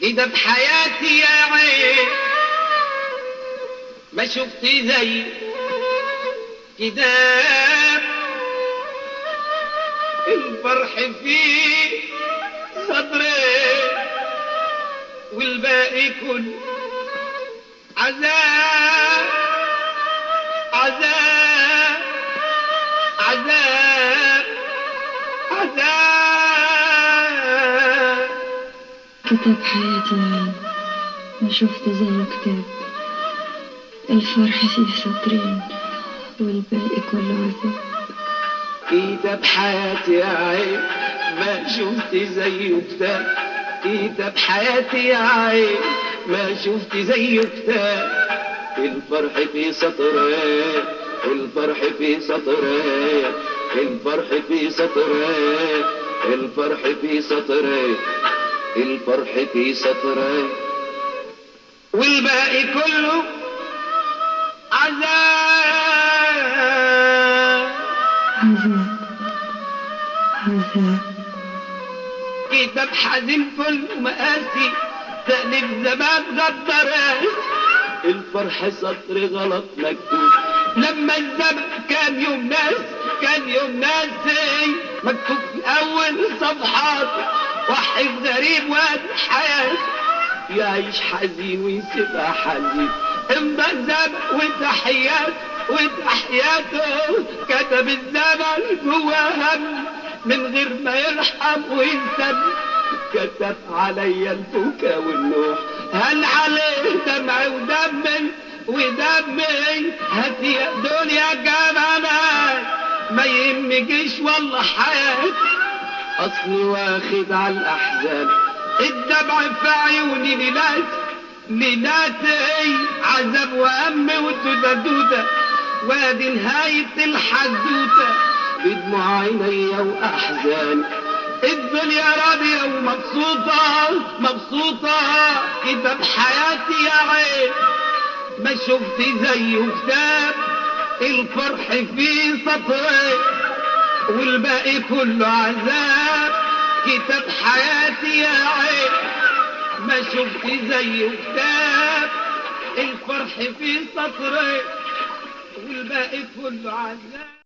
كده بحياتي يا عين ما شفت زي كده الفرح فيه صدري والباقي كله عذاب عذاب عذاب عذاب كتاب حياتي معين ما شفت زيه كتاب الفرح فيه سطرين والباقي كله عذاب كده بحياتي يا عين ما شفت زيه كتاب كده بحياتي يا عين ما شفت زيه كتاب الفرح في سطرين الفرح في سطرين الفرح في سطرين الفرح في سطرين الفرح في سطرين والباقي كله عذاب عذاب عذاب كتاب حزين كله مقاسي تأليف زمان غدرات الفرح سطر غلط مكتوب لما الزمن كان يوم ناس كان يوم ناسي مكتوب في أول صفحات واحد غريب واد حياة يعيش حزين ويسيبها حزين امضى الزمن وتحيات وتحياته كتب الزمن جوا هم من غير ما يرحم وينسى كتب علي البكا والنوح هل عليه دمع ودمي ودمي هاتي يا دنيا جمالك ما يهمكش والله حياتي اصلي واخد على الاحزان الدمع في عيوني ليلات ليلاتي عذاب وهم ودودة دودة وادي نهاية الحدوتة بدموع عيني واحزاني الدنيا راضية ومبسوطة مبسوطة كده بحياتي يا عين ما شفت زيه كتاب الفرح فيه سطرين والباقي كله عذاب كتاب حياتي يا عين ما شفت زيه كتاب الفرح فيه سطرين والباقي كله عذاب